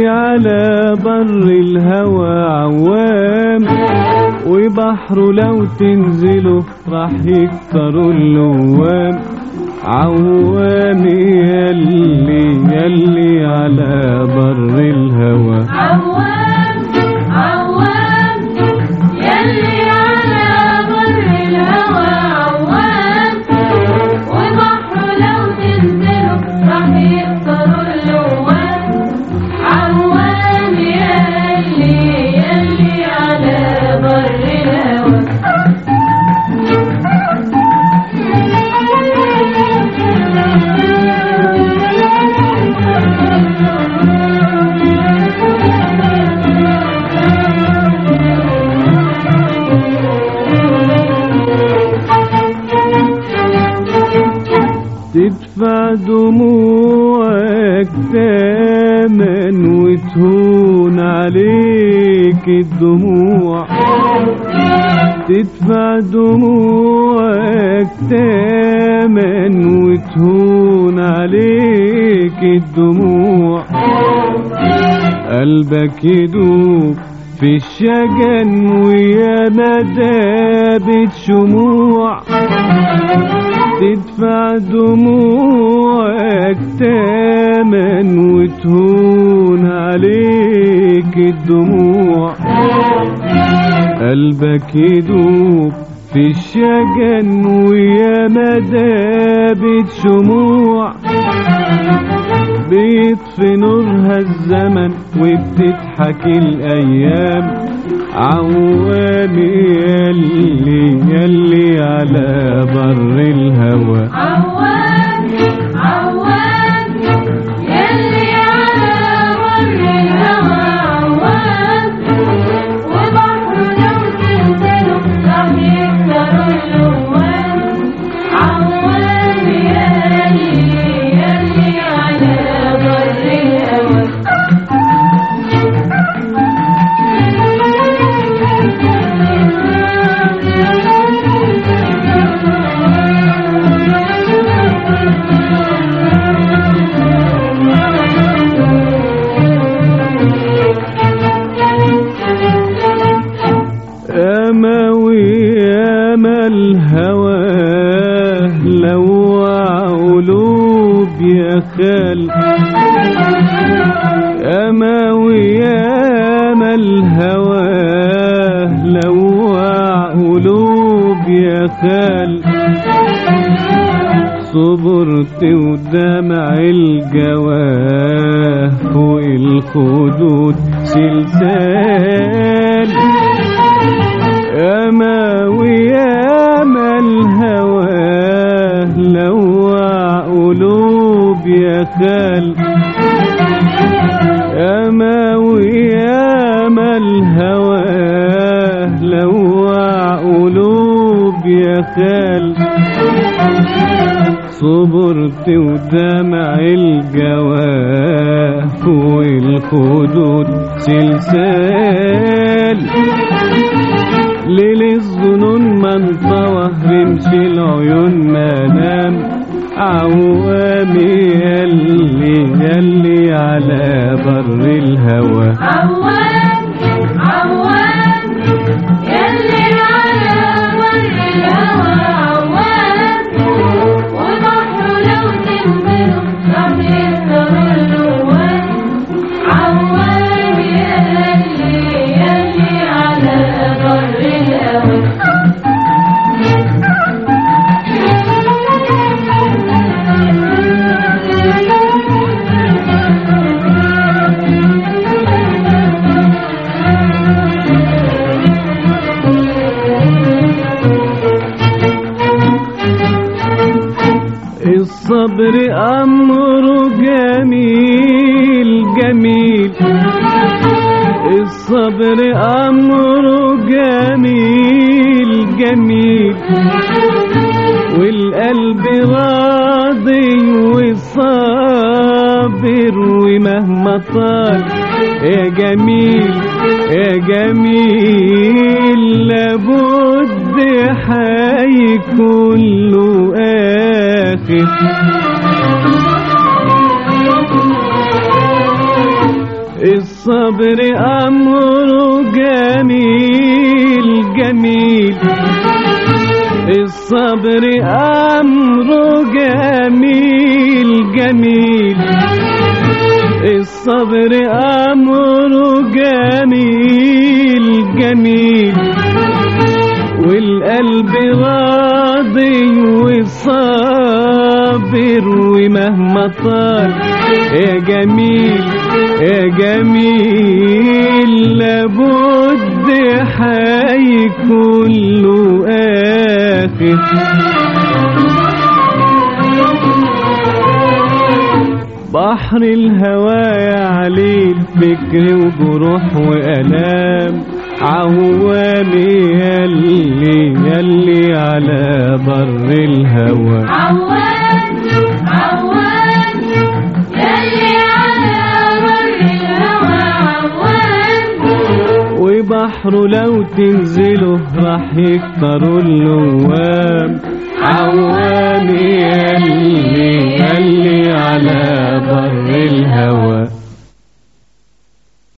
على بر الهوى عوام وبحره لو تنزلوا راح يكتروا اللوام عوام يلي يلي على بر الهوى عوام عوام يلي على بر الهوى عوام وبحر لو تنزلوا راح يكسروا اللوام عوام يلي يلي على بر الهوى تدفع دموعك تامن وتهون عليك الدموع تدفع دموعك تامن وتهون عليك الدموع قلبك يدوب في الشجن ويا مدابة شموع تدفع دموعك تامن وتهون عليك الدموع قلبك يدوب في الشجن ويا مدابة شموع بيطفي نورها الزمن وبتضحك الأيام عوام يلي يلي على بر الهوى عوام عوام يلي على بر الهوى عوام وبحر لو تنزلوا راح يكسروا اللوام عوام يلي يلي على بر الهوى أما وياما الهوى لوع قلوب يا خال أما وياما الهوى لوع قلوب يا خال صبرت ودمع الجواه فوق الخدود سلسال أما وياما الهوى لوع قلوب يا خال أما وياما الهوى لوع قلوب يا خال صبرت ودمع الجواه فوق الخدود سلسال ليل الظنون ما انطوى رمش العيون ما نام عوامي يلي يلي على بر الهوى عوام عوام يلي على بر الهوى عوام وبحر لو تنزلوا راح يكسروا اللوام عوام يلي يلي على بر الهوى الصبر أمره جميل جميل الصبر أمره جميل جميل والقلب راضي وصابر ومهما طال يا جميل يا جميل لابد حيكون له آخر الصبر أمره جميل جميل الصبر أمره جميل جميل الصبر أمره جميل جميل والقلب راضي والصابر ومهما طال يا جميل يا جميل لابد حيكون له آخر بحر الهوى عليه الفكر وجروح وألام عوامي يلي يلي على بر الهوى عواد عواد يلي على بر الهوى عواد وبحره لو تنزله راح يكتروا اللوام عوامي يلي يلي على بر الهوى